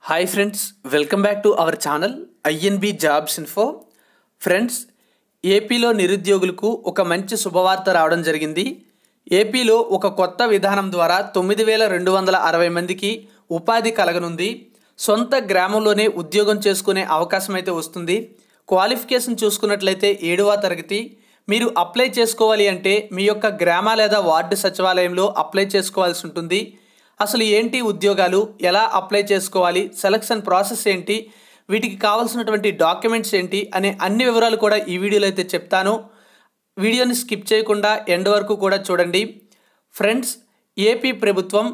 hi friends welcome back to our channel INB jobs info friends ఏపీలో నిరుద్యోగులకు ఒక మంచి శుభవార్త రావడం జరిగింది ఏపీలో ఒక కొత్త విధానం ద్వారా తొమ్మిది వేల రెండు వందల అరవై మందికి ఉపాధి కలగనుంది సొంత గ్రామంలోనే ఉద్యోగం చేసుకునే అవకాశం అయితే వస్తుంది క్వాలిఫికేషన్ చూసుకున్నట్లయితే ఏడవ తరగతి మీరు అప్లై చేసుకోవాలి అంటే మీ యొక్క గ్రామ లేదా వార్డు సచివాలయంలో అప్లై చేసుకోవాల్సి ఉంటుంది అసలు ఏంటి ఉద్యోగాలు ఎలా అప్లై చేసుకోవాలి సెలక్షన్ ప్రాసెస్ ఏంటి వీటికి కావాల్సినటువంటి డాక్యుమెంట్స్ ఏంటి అనే అన్ని వివరాలు కూడా ఈ వీడియోలో అయితే చెప్తాను వీడియోని స్కిప్ చేయకుండా ఎండ్ వరకు కూడా చూడండి ఫ్రెండ్స్ ఏపీ ప్రభుత్వం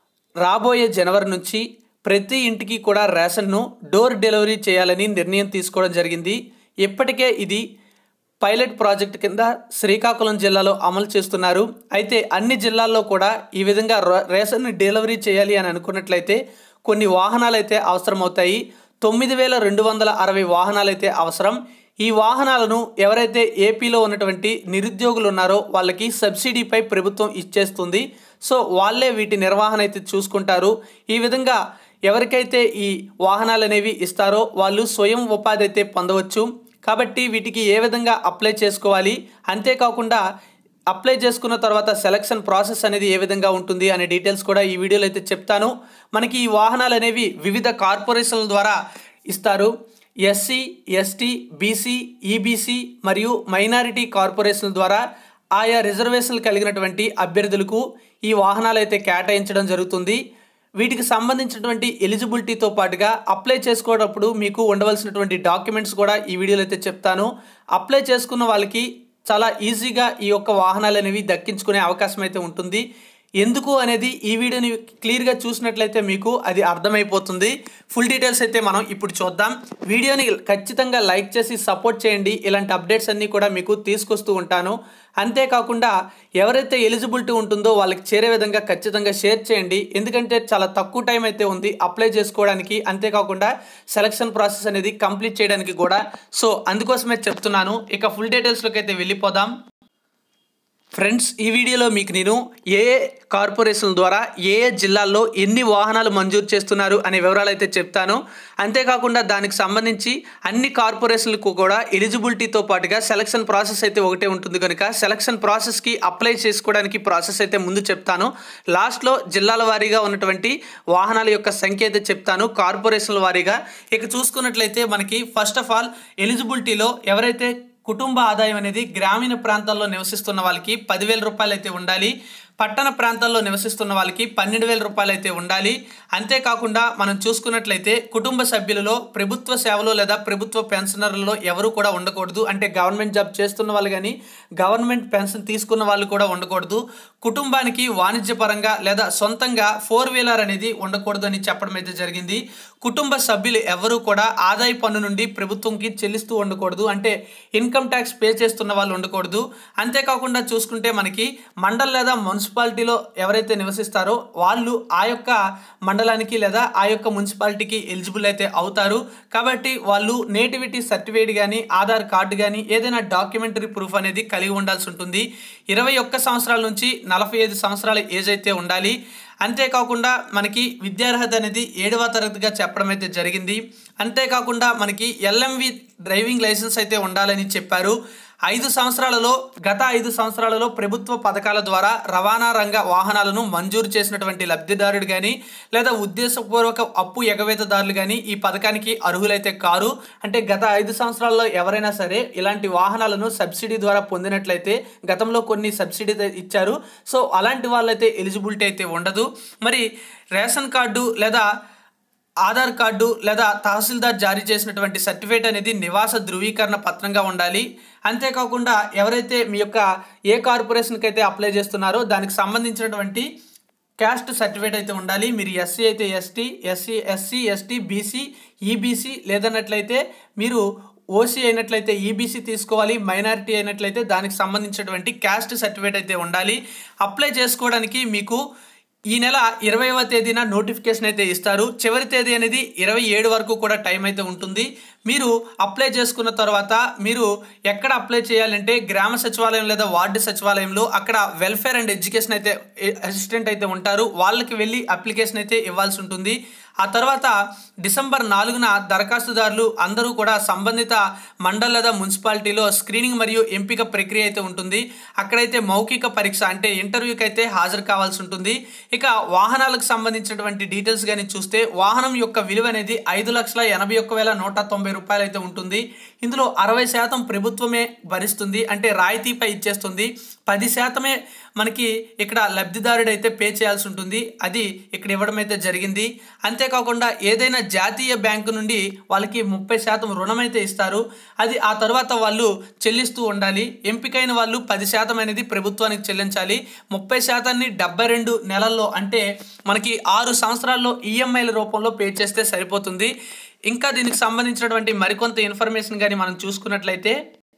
రాబోయే జనవరి నుంచి ప్రతి ఇంటికి కూడా రేషన్ను డోర్ డెలివరీ చేయాలని నిర్ణయం తీసుకోవడం జరిగింది ఇప్పటికే ఇది పైలట్ ప్రాజెక్ట్ కింద శ్రీకాకుళం జిల్లాలో అమలు చేస్తున్నారు అయితే అన్ని జిల్లాల్లో కూడా ఈ విధంగా ర- రేషన్ డెలివరీ చేయాలి అని అనుకున్నట్లయితే కొన్ని వాహనాలు అయితే అవసరమవుతాయి తొమ్మిది వేల రెండు వందల అరవై వాహనాలు అయితే అవసరం ఈ వాహనాలను ఎవరైతే ఏపీలో ఉన్నటువంటి నిరుద్యోగులు ఉన్నారో వాళ్ళకి సబ్సిడీపై ప్రభుత్వం ఇచ్చేస్తుంది సో వాళ్ళే వీటి నిర్వహణ అయితే చూసుకుంటారు ఈ విధంగా ఎవరికైతే ఈ వాహనాలు అనేవి ఇస్తారో వాళ్ళు స్వయం ఉపాధి అయితే పొందవచ్చు కాబట్టి వీటికి ఏ విధంగా అప్లై చేసుకోవాలి అంతేకాకుండా అప్లై చేసుకున్న తర్వాత సెలక్షన్ ప్రాసెస్ అనేది ఏ విధంగా ఉంటుంది అనే డీటెయిల్స్ కూడా ఈ వీడియోలో అయితే చెప్తాను మనకి ఈ వాహనాలు అనేవి వివిధ కార్పొరేషన్ల ద్వారా ఇస్తారు ఎస్సీ ఎస్టీ బీసీ ఈబీసీ మరియు మైనారిటీ కార్పొరేషన్ల ద్వారా ఆయా రిజర్వేషన్లు కలిగినటువంటి అభ్యర్థులకు ఈ వాహనాలు అయితే కేటాయించడం జరుగుతుంది వీటికి సంబంధించినటువంటి ఎలిజిబిలిటీతో పాటుగా అప్లై చేసుకోవడప్పుడు మీకు ఉండవలసినటువంటి డాక్యుమెంట్స్ కూడా ఈ వీడియోలో అయితే చెప్తాను అప్లై చేసుకున్న వాళ్ళకి చాలా ఈజీగా ఈ యొక్క వాహనాలు అనేవి దక్కించుకునే అవకాశం అయితే ఉంటుంది ఎందుకు అనేది ఈ వీడియోని క్లియర్గా చూసినట్లయితే మీకు అది అర్థమైపోతుంది ఫుల్ డీటెయిల్స్ అయితే మనం ఇప్పుడు చూద్దాం వీడియోని ఖచ్చితంగా లైక్ చేసి సపోర్ట్ చేయండి ఇలాంటి అప్డేట్స్ అన్నీ కూడా మీకు తీసుకొస్తూ ఉంటాను అంతేకాకుండా ఎవరైతే ఎలిజిబిలిటీ ఉంటుందో వాళ్ళకి చేరే విధంగా ఖచ్చితంగా షేర్ చేయండి ఎందుకంటే చాలా తక్కువ టైం అయితే ఉంది అప్లై చేసుకోవడానికి అంతేకాకుండా సెలక్షన్ ప్రాసెస్ అనేది కంప్లీట్ చేయడానికి కూడా సో అందుకోసమే చెప్తున్నాను ఇక ఫుల్ డీటెయిల్స్లోకి అయితే వెళ్ళిపోదాం ఫ్రెండ్స్ ఈ వీడియోలో మీకు నేను ఏ ఏ కార్పొరేషన్ల ద్వారా ఏ ఏ జిల్లాల్లో ఎన్ని వాహనాలు మంజూరు చేస్తున్నారు అనే వివరాలు అయితే చెప్తాను అంతేకాకుండా దానికి సంబంధించి అన్ని కార్పొరేషన్లకు కూడా ఎలిజిబిలిటీతో పాటుగా సెలక్షన్ ప్రాసెస్ అయితే ఒకటే ఉంటుంది కనుక సెలక్షన్ ప్రాసెస్కి అప్లై చేసుకోవడానికి ప్రాసెస్ అయితే ముందు చెప్తాను లాస్ట్లో జిల్లాల వారీగా ఉన్నటువంటి వాహనాల యొక్క సంఖ్య అయితే చెప్తాను కార్పొరేషన్ల వారీగా ఇక చూసుకున్నట్లయితే మనకి ఫస్ట్ ఆఫ్ ఆల్ ఎలిజిబిలిటీలో ఎవరైతే కుటుంబ ఆదాయం అనేది గ్రామీణ ప్రాంతాల్లో నివసిస్తున్న వాళ్ళకి పదివేల రూపాయలు అయితే ఉండాలి పట్టణ ప్రాంతాల్లో నివసిస్తున్న వాళ్ళకి పన్నెండు వేల రూపాయలు అయితే ఉండాలి అంతేకాకుండా మనం చూసుకున్నట్లయితే కుటుంబ సభ్యులలో ప్రభుత్వ సేవలో లేదా ప్రభుత్వ పెన్షనర్లలో ఎవరు కూడా ఉండకూడదు అంటే గవర్నమెంట్ జాబ్ చేస్తున్న వాళ్ళు కానీ గవర్నమెంట్ పెన్షన్ తీసుకున్న వాళ్ళు కూడా ఉండకూడదు కుటుంబానికి వాణిజ్యపరంగా లేదా సొంతంగా ఫోర్ వీలర్ అనేది ఉండకూడదు అని చెప్పడం అయితే జరిగింది కుటుంబ సభ్యులు ఎవరు కూడా ఆదాయ పన్ను నుండి ప్రభుత్వంకి చెల్లిస్తూ ఉండకూడదు అంటే ఇన్కమ్ ట్యాక్స్ పే చేస్తున్న వాళ్ళు ఉండకూడదు అంతేకాకుండా చూసుకుంటే మనకి మండల్ లేదా మున్సిపాలిటీలో ఎవరైతే నివసిస్తారో వాళ్ళు ఆ యొక్క మండలానికి లేదా ఆ యొక్క మున్సిపాలిటీకి ఎలిజిబుల్ అయితే అవుతారు కాబట్టి వాళ్ళు నేటివిటీ సర్టిఫికేట్ కానీ ఆధార్ కార్డు కానీ ఏదైనా డాక్యుమెంటరీ ప్రూఫ్ అనేది కలిగి ఉండాల్సి ఉంటుంది ఇరవై ఒక్క సంవత్సరాల నుంచి నలభై ఐదు సంవత్సరాల ఏజ్ అయితే ఉండాలి అంతేకాకుండా మనకి విద్యార్హత అనేది ఏడవ తరగతిగా చెప్పడం అయితే జరిగింది అంతేకాకుండా మనకి ఎల్ఎంవి డ్రైవింగ్ లైసెన్స్ అయితే ఉండాలని చెప్పారు ఐదు సంవత్సరాలలో గత ఐదు సంవత్సరాలలో ప్రభుత్వ పథకాల ద్వారా రవాణా రంగ వాహనాలను మంజూరు చేసినటువంటి లబ్ధిదారుడు కానీ లేదా ఉద్దేశపూర్వక అప్పు ఎగవేతదారులు కానీ ఈ పథకానికి అర్హులైతే కారు అంటే గత ఐదు సంవత్సరాల్లో ఎవరైనా సరే ఇలాంటి వాహనాలను సబ్సిడీ ద్వారా పొందినట్లయితే గతంలో కొన్ని సబ్సిడీ ఇచ్చారు సో అలాంటి వాళ్ళైతే ఎలిజిబిలిటీ అయితే ఉండదు మరి రేషన్ కార్డు లేదా ఆధార్ కార్డు లేదా తహసీల్దార్ జారీ చేసినటువంటి సర్టిఫికేట్ అనేది నివాస ధృవీకరణ పత్రంగా ఉండాలి అంతేకాకుండా ఎవరైతే మీ యొక్క ఏ కార్పొరేషన్కి అయితే అప్లై చేస్తున్నారో దానికి సంబంధించినటువంటి క్యాస్ట్ సర్టిఫికేట్ అయితే ఉండాలి మీరు ఎస్సీ అయితే ST SC SC ST BC EBC లేదన్నట్లయితే మీరు ఓసీ అయినట్లయితే ఈబీసీ తీసుకోవాలి మైనారిటీ అయినట్లయితే దానికి సంబంధించినటువంటి క్యాస్ట్ సర్టిఫికేట్ అయితే ఉండాలి అప్లై చేసుకోవడానికి మీకు ఈ నెల ఇరవైవ తేదీన నోటిఫికేషన్ అయితే ఇస్తారు చివరి తేదీ అనేది ఇరవై ఏడు వరకు కూడా టైం అయితే ఉంటుంది మీరు అప్లై చేసుకున్న తర్వాత మీరు ఎక్కడ అప్లై చేయాలంటే గ్రామ సచివాలయం లేదా వార్డు సచివాలయంలో అక్కడ వెల్ఫేర్ అండ్ ఎడ్యుకేషన్ అయితే అసిస్టెంట్ అయితే ఉంటారు వాళ్ళకి వెళ్ళి అప్లికేషన్ అయితే ఇవ్వాల్సి ఉంటుంది ఆ తర్వాత డిసెంబర్ నాలుగున దరఖాస్తుదారులు అందరూ కూడా సంబంధిత మండల లేదా మున్సిపాలిటీలో స్క్రీనింగ్ మరియు ఎంపిక ప్రక్రియ అయితే ఉంటుంది అక్కడైతే మౌఖిక పరీక్ష అంటే ఇంటర్వ్యూకి అయితే హాజరు కావాల్సి ఉంటుంది ఇక వాహనాలకు సంబంధించినటువంటి డీటెయిల్స్ కానీ చూస్తే వాహనం యొక్క విలువ అనేది ఐదు లక్షల ఎనభై ఒక్క వేల నూట తొంభై రూపాయలు అయితే ఉంటుంది ఇందులో అరవై శాతం ప్రభుత్వమే భరిస్తుంది అంటే రాయితీపై ఇచ్చేస్తుంది పది శాతమే మనకి ఇక్కడ లబ్ధిదారుడు అయితే పే చేయాల్సి ఉంటుంది అది ఇక్కడ ఇవ్వడం అయితే జరిగింది అంతేకాకుండా ఏదైనా జాతీయ బ్యాంకు నుండి వాళ్ళకి ముప్పై శాతం రుణం అయితే ఇస్తారు అది ఆ తర్వాత వాళ్ళు చెల్లిస్తూ ఉండాలి ఎంపికైన వాళ్ళు పది శాతం అనేది ప్రభుత్వానికి చెల్లించాలి ముప్పై శాతాన్ని డెబ్బై రెండు నెలల్లో అంటే మనకి ఆరు సంవత్సరాల్లో ఈఎంఐల రూపంలో పే చేస్తే సరిపోతుంది ఇంకా దీనికి సంబంధించినటువంటి మరికొంత ఇన్ఫర్మేషన్ కానీ మనం చూసుకున్నట్లయితే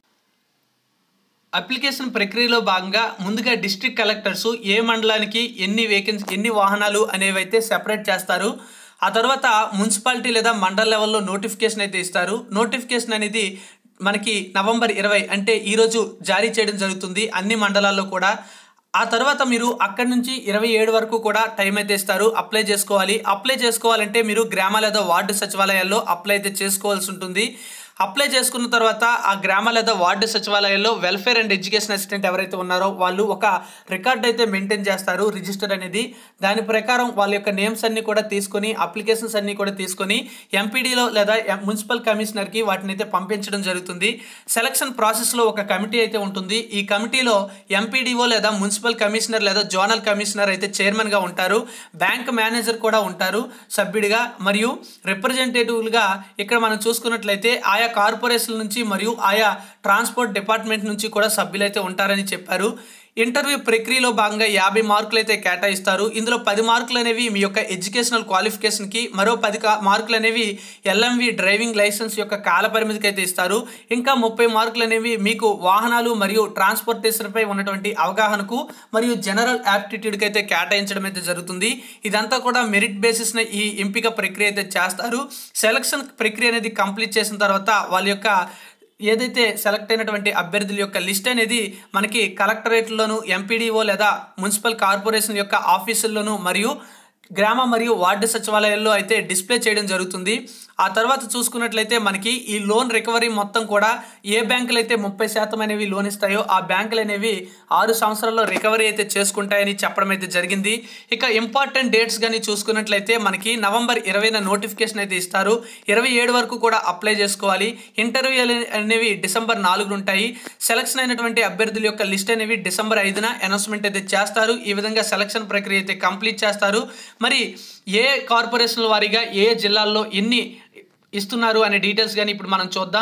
అప్లికేషన్ ప్రక్రియలో భాగంగా ముందుగా డిస్ట్రిక్ట్ కలెక్టర్స్ ఏ మండలానికి ఎన్ని వేకెన్సీ ఎన్ని వాహనాలు అనేవి అయితే సెపరేట్ చేస్తారు ఆ తర్వాత మున్సిపాలిటీ లేదా మండల లెవెల్లో నోటిఫికేషన్ అయితే ఇస్తారు నోటిఫికేషన్ అనేది మనకి నవంబర్ ఇరవై అంటే ఈరోజు జారీ చేయడం జరుగుతుంది అన్ని మండలాల్లో కూడా ఆ తర్వాత మీరు అక్కడి నుంచి ఇరవై ఏడు వరకు కూడా టైం అయితే ఇస్తారు అప్లై చేసుకోవాలి అప్లై చేసుకోవాలంటే మీరు గ్రామ లేదా వార్డు సచివాలయాల్లో అప్లై అయితే చేసుకోవాల్సి ఉంటుంది అప్లై చేసుకున్న తర్వాత ఆ గ్రామ లేదా వార్డు సచివాలయాల్లో వెల్ఫేర్ అండ్ ఎడ్యుకేషన్ అసిస్టెంట్ ఎవరైతే ఉన్నారో వాళ్ళు ఒక రికార్డ్ అయితే మెయింటైన్ చేస్తారు రిజిస్టర్ అనేది దాని ప్రకారం వాళ్ళ యొక్క నేమ్స్ అన్ని కూడా తీసుకొని అప్లికేషన్స్ అన్ని కూడా తీసుకొని ఎంపీడీలో లేదా మున్సిపల్ కమిషనర్కి వాటిని అయితే పంపించడం జరుగుతుంది సెలక్షన్ ప్రాసెస్లో ఒక కమిటీ అయితే ఉంటుంది ఈ కమిటీలో ఎంపీడీఓ లేదా మున్సిపల్ కమిషనర్ లేదా జోనల్ కమిషనర్ అయితే చైర్మన్గా ఉంటారు బ్యాంక్ మేనేజర్ కూడా ఉంటారు సభ్యుడిగా మరియు రిప్రజెంటేటివ్లుగా ఇక్కడ మనం చూసుకున్నట్లయితే ఆయా కార్పొరేషన్ నుంచి మరియు ఆయా ట్రాన్స్పోర్ట్ డిపార్ట్మెంట్ నుంచి కూడా సభ్యులైతే ఉంటారని చెప్పారు ఇంటర్వ్యూ ప్రక్రియలో భాగంగా యాభై మార్కులు అయితే కేటాయిస్తారు ఇందులో పది మార్కులు అనేవి మీ యొక్క ఎడ్యుకేషనల్ క్వాలిఫికేషన్కి మరో పది మార్కులు అనేవి ఎల్ఎంవి డ్రైవింగ్ లైసెన్స్ యొక్క కాల పరిమితికి అయితే ఇస్తారు ఇంకా ముప్పై మార్కులు అనేవి మీకు వాహనాలు మరియు ట్రాన్స్పోర్టేషన్పై ఉన్నటువంటి అవగాహనకు మరియు జనరల్ యాప్టిట్యూడ్కి అయితే కేటాయించడం అయితే జరుగుతుంది ఇదంతా కూడా మెరిట్ బేసిస్న ఈ ఎంపిక ప్రక్రియ అయితే చేస్తారు సెలక్షన్ ప్రక్రియ అనేది కంప్లీట్ చేసిన తర్వాత వాళ్ళ యొక్క ఏదైతే సెలెక్ట్ అయినటువంటి అభ్యర్థుల యొక్క లిస్ట్ అనేది మనకి కలెక్టరేట్లోను ఎంపీడీఓ లేదా మున్సిపల్ కార్పొరేషన్ యొక్క ఆఫీసుల్లోనూ మరియు గ్రామ మరియు వార్డు సచివాలయాల్లో అయితే డిస్ప్లే చేయడం జరుగుతుంది ఆ తర్వాత చూసుకున్నట్లయితే మనకి ఈ లోన్ రికవరీ మొత్తం కూడా ఏ బ్యాంకులు అయితే ముప్పై శాతం అనేవి లోన్ ఇస్తాయో ఆ బ్యాంకులు అనేవి ఆరు సంవత్సరాల్లో రికవరీ అయితే చేసుకుంటాయని చెప్పడం అయితే జరిగింది ఇక ఇంపార్టెంట్ డేట్స్ కానీ చూసుకున్నట్లయితే మనకి నవంబర్ ఇరవైన నోటిఫికేషన్ అయితే ఇస్తారు ఇరవై ఏడు వరకు కూడా అప్లై చేసుకోవాలి ఇంటర్వ్యూ అనేవి డిసెంబర్ నాలుగున ఉంటాయి సెలక్షన్ అయినటువంటి అభ్యర్థుల యొక్క లిస్ట్ అనేవి డిసెంబర్ ఐదున అనౌన్స్మెంట్ అయితే చేస్తారు ఈ విధంగా సెలక్షన్ ప్రక్రియ అయితే కంప్లీట్ చేస్తారు మరి ఏ కార్పొరేషన్ల వారీగా ఏ జిల్లాల్లో ఎన్ని ఇస్తున్నారు అనే డీటెయిల్స్ కానీ ఇప్పుడు మనం చూద్దాం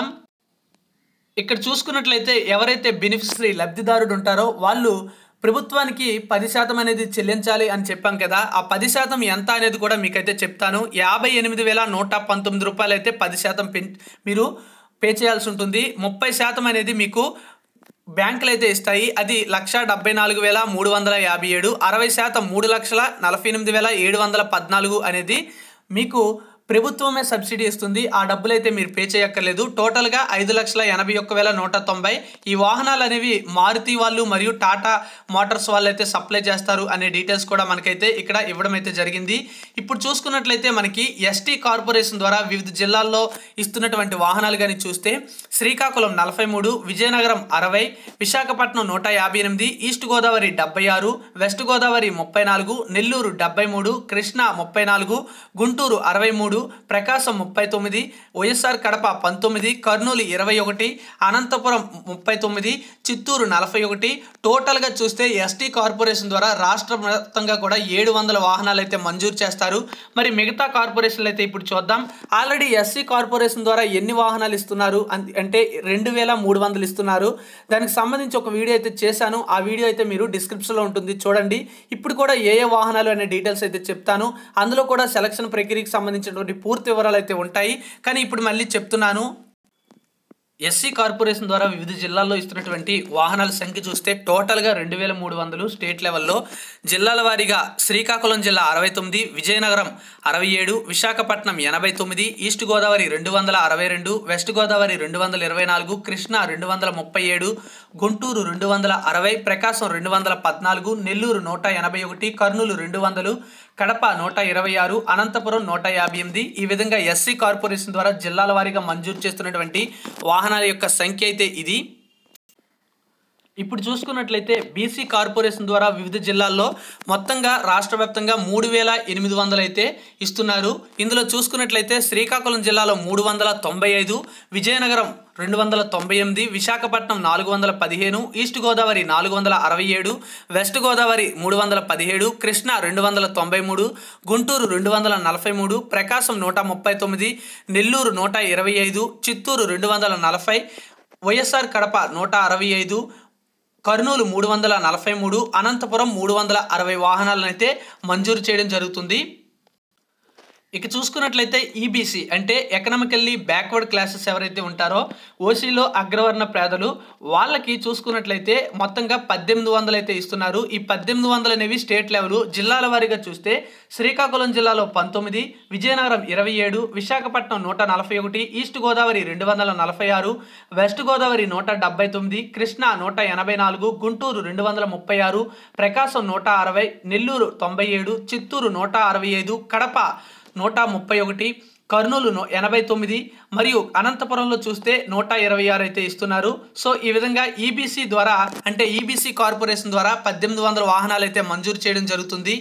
ఇక్కడ చూసుకున్నట్లయితే ఎవరైతే బెనిఫిషరీ లబ్ధిదారుడు ఉంటారో వాళ్ళు ప్రభుత్వానికి పది శాతం అనేది చెల్లించాలి అని చెప్పాం కదా ఆ పది శాతం ఎంత అనేది కూడా మీకైతే చెప్తాను యాభై ఎనిమిది వేల నూట పంతొమ్మిది రూపాయలు అయితే పది శాతం పెన్ మీరు పే చేయాల్సి ఉంటుంది ముప్పై శాతం అనేది మీకు బ్యాంకులు అయితే ఇస్తాయి అది లక్ష డెబ్బై నాలుగు వేల మూడు వందల యాభై ఏడు అరవై శాతం మూడు లక్షల నలభై ఎనిమిది వేల ఏడు వందల పద్నాలుగు అనేది మీకు ప్రభుత్వమే సబ్సిడీ ఇస్తుంది ఆ డబ్బులు అయితే మీరు పే చేయక్కర్లేదు టోటల్గా ఐదు లక్షల ఎనభై ఒక్క వేల నూట తొంభై ఈ వాహనాలు అనేవి మారుతి వాళ్ళు మరియు టాటా మోటార్స్ వాళ్ళు అయితే సప్లై చేస్తారు అనే డీటెయిల్స్ కూడా మనకైతే ఇక్కడ ఇవ్వడం అయితే జరిగింది ఇప్పుడు చూసుకున్నట్లయితే మనకి ఎస్టీ కార్పొరేషన్ ద్వారా వివిధ జిల్లాల్లో ఇస్తున్నటువంటి వాహనాలు కానీ చూస్తే శ్రీకాకుళం నలభై మూడు విజయనగరం అరవై విశాఖపట్నం నూట యాభై ఎనిమిది ఈస్ట్ గోదావరి డెబ్బై ఆరు వెస్ట్ గోదావరి ముప్పై నాలుగు నెల్లూరు డెబ్బై మూడు కృష్ణా ముప్పై నాలుగు గుంటూరు అరవై మూడు ప్రకాశం ముప్పై తొమ్మిది వైఎస్ఆర్ కడప పంతొమ్మిది కర్నూలు ఇరవై ఒకటి అనంతపురం ముప్పై తొమ్మిది చిత్తూరు నలభై ఒకటి టోటల్గా చూస్తే ఎస్టీ కార్పొరేషన్ ద్వారా రాష్ట్ర మొత్తంగా కూడా ఏడు వందల వాహనాలు అయితే మంజూరు చేస్తారు మరి మిగతా కార్పొరేషన్లు అయితే ఇప్పుడు చూద్దాం ఆల్రెడీ ఎస్సీ కార్పొరేషన్ ద్వారా ఎన్ని వాహనాలు ఇస్తున్నారు అన్- అంటే రెండు వేల మూడు వందలు ఇస్తున్నారు దానికి సంబంధించి ఒక వీడియో అయితే చేశాను ఆ వీడియో అయితే మీరు డిస్క్రిప్షన్లో ఉంటుంది చూడండి ఇప్పుడు కూడా ఏ ఏ వాహనాలు అనే డీటెయిల్స్ అయితే చెప్తాను అందులో కూడా సెలక్షన్ ప్రక్రియకి సంబంధించినటువంటి పూర్తి వివరాలు అయితే ఉంటాయి కానీ ఇప్పుడు మళ్ళీ చెప్తున్నాను ఎస్సీ కార్పొరేషన్ ద్వారా వివిధ జిల్లాల్లో ఇస్తున్నటువంటి వాహనాల సంఖ్య చూస్తే టోటల్గా రెండు వేల మూడు వందలు స్టేట్ లెవెల్లో జిల్లాల వారీగా శ్రీకాకుళం జిల్లా అరవై తొమ్మిది విజయనగరం అరవై ఏడు విశాఖపట్నం ఎనభై తొమ్మిది ఈస్ట్ గోదావరి రెండు వందల అరవై రెండు వెస్ట్ గోదావరి రెండు వందల ఇరవై నాలుగు కృష్ణా రెండు వందల ముప్పై ఏడు గుంటూరు రెండు వందల అరవై ప్రకాశం రెండు వందల పద్నాలుగు నెల్లూరు నూట ఎనభై ఒకటి కర్నూలు రెండు వందలు కడప నూట ఇరవై ఆరు అనంతపురం నూట యాభై ఎనిమిది ఈ విధంగా ఎస్సీ కార్పొరేషన్ ద్వారా జిల్లాల వారీగా మంజూరు చేస్తున్నటువంటి వాహనాల యొక్క సంఖ్య అయితే ఇది ఇప్పుడు చూసుకున్నట్లయితే బీసీ కార్పొరేషన్ ద్వారా వివిధ జిల్లాల్లో మొత్తంగా రాష్ట్ర వ్యాప్తంగా మూడు వేల ఎనిమిది వందలు అయితే ఇస్తున్నారు ఇందులో చూసుకున్నట్లయితే శ్రీకాకుళం జిల్లాలో మూడు వందల తొంభై ఐదు విజయనగరం రెండు వందల తొంభై ఎనిమిది విశాఖపట్నం నాలుగు వందల పదిహేను ఈస్ట్ గోదావరి నాలుగు వందల అరవై ఏడు వెస్ట్ గోదావరి మూడు వందల పదిహేడు కృష్ణా రెండు వందల తొంభై మూడు గుంటూరు రెండు వందల నలభై మూడు ప్రకాశం నూట ముప్పై తొమ్మిది నెల్లూరు నూట ఇరవై ఐదు చిత్తూరు రెండు వందల నలభై వైఎస్ఆర్ కడప నూట అరవై ఐదు కర్నూలు మూడు వందల నలభై మూడు అనంతపురం మూడు వందల అరవై వాహనాలను అయితే మంజూరు చేయడం జరుగుతుంది ఇక చూసుకున్నట్లయితే ఈబీసీ అంటే ఎకనామికల్లీ బ్యాక్వర్డ్ క్లాసెస్ ఎవరైతే ఉంటారో ఓసీలో అగ్రవర్ణ పేదలు వాళ్ళకి చూసుకున్నట్లయితే మొత్తంగా పద్దెనిమిది వందలు అయితే ఇస్తున్నారు ఈ పద్దెనిమిది వందలు అనేవి స్టేట్ లెవెల్ జిల్లాల వారీగా చూస్తే శ్రీకాకుళం జిల్లాలో పంతొమ్మిది విజయనగరం ఇరవై ఏడు విశాఖపట్నం నూట నలభై ఒకటి ఈస్ట్ గోదావరి రెండు వందల నలభై ఆరు వెస్ట్ గోదావరి నూట డెబ్బై తొమ్మిది కృష్ణా నూట ఎనభై నాలుగు గుంటూరు రెండు వందల ముప్పై ఆరు ప్రకాశం నూట అరవై నెల్లూరు తొంభై ఏడు చిత్తూరు నూట అరవై ఐదు కడప నూట ముప్పై ఒకటి కర్నూలు నూ- ఎనభై తొమ్మిది మరియు అనంతపురంలో చూస్తే నూట ఇరవై ఆరు అయితే ఇస్తున్నారు సో ఈ విధంగా ఈబీసీ ద్వారా అంటే ఈబీసీ కార్పొరేషన్ ద్వారా పద్దెనిమిది వందల వాహనాలు అయితే మంజూరు చేయడం జరుగుతుంది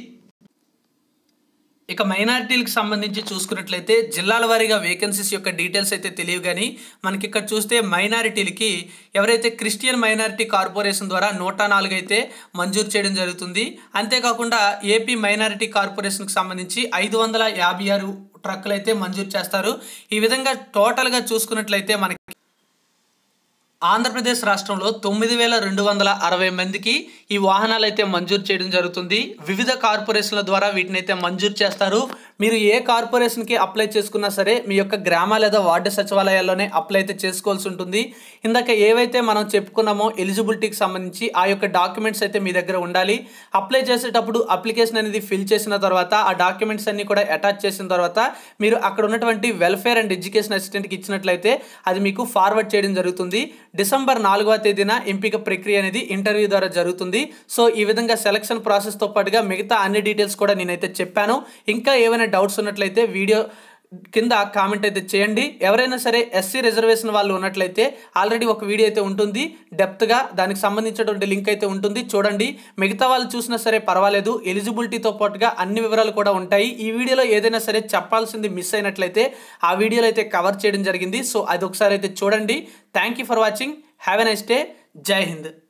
ఇక మైనారిటీలకు సంబంధించి చూసుకున్నట్లయితే జిల్లాల వారీగా వేకెన్సీస్ యొక్క డీటెయిల్స్ అయితే తెలియవు కానీ మనకి ఇక్కడ చూస్తే మైనారిటీలకి ఎవరైతే క్రిస్టియన్ మైనారిటీ కార్పొరేషన్ ద్వారా నూట నాలుగు అయితే మంజూరు చేయడం జరుగుతుంది అంతేకాకుండా ఏపీ మైనారిటీ కార్పొరేషన్కి సంబంధించి ఐదు వందల యాభై ఆరు ట్రక్కులు అయితే మంజూరు చేస్తారు ఈ విధంగా టోటల్గా చూసుకున్నట్లయితే మనకి ఆంధ్రప్రదేశ్ రాష్ట్రంలో తొమ్మిది వేల రెండు వందల అరవై మందికి ఈ వాహనాలు అయితే మంజూరు చేయడం జరుగుతుంది వివిధ కార్పొరేషన్ల ద్వారా వీటిని అయితే మంజూరు చేస్తారు మీరు ఏ కార్పొరేషన్కి అప్లై చేసుకున్నా సరే మీ యొక్క గ్రామ లేదా వార్డు సచివాలయాల్లోనే అప్లై అయితే చేసుకోవాల్సి ఉంటుంది ఇందాక ఏవైతే మనం చెప్పుకున్నామో ఎలిజిబిలిటీకి సంబంధించి ఆ యొక్క డాక్యుమెంట్స్ అయితే మీ దగ్గర ఉండాలి అప్లై చేసేటప్పుడు అప్లికేషన్ అనేది ఫిల్ చేసిన తర్వాత ఆ డాక్యుమెంట్స్ అన్ని కూడా అటాచ్ చేసిన తర్వాత మీరు అక్కడ ఉన్నటువంటి వెల్ఫేర్ అండ్ ఎడ్యుకేషన్ అసిస్టెంట్కి ఇచ్చినట్లయితే అది మీకు ఫార్వర్డ్ చేయడం జరుగుతుంది డిసెంబర్ నాలుగవ తేదీన ఎంపిక ప్రక్రియ అనేది ఇంటర్వ్యూ ద్వారా జరుగుతుంది సో ఈ విధంగా సెలక్షన్ ప్రాసెస్తో పాటుగా మిగతా అన్ని డీటెయిల్స్ కూడా నేనైతే చెప్పాను ఇంకా ఏమైనా డౌట్స్ ఉన్నట్లయితే వీడియో కింద కామెంట్ అయితే చేయండి ఎవరైనా సరే ఎస్సీ రిజర్వేషన్ వాళ్ళు ఉన్నట్లయితే ఆల్రెడీ ఒక వీడియో అయితే ఉంటుంది డెప్త్గా దానికి సంబంధించినటువంటి లింక్ అయితే ఉంటుంది చూడండి మిగతా వాళ్ళు చూసినా సరే పర్వాలేదు ఎలిజిబిలిటీతో పాటుగా అన్ని వివరాలు కూడా ఉంటాయి ఈ వీడియోలో ఏదైనా సరే చెప్పాల్సింది మిస్ అయినట్లయితే ఆ వీడియోలో అయితే కవర్ చేయడం జరిగింది సో అది ఒకసారి అయితే చూడండి thank you for watching have a nice day Jai Hind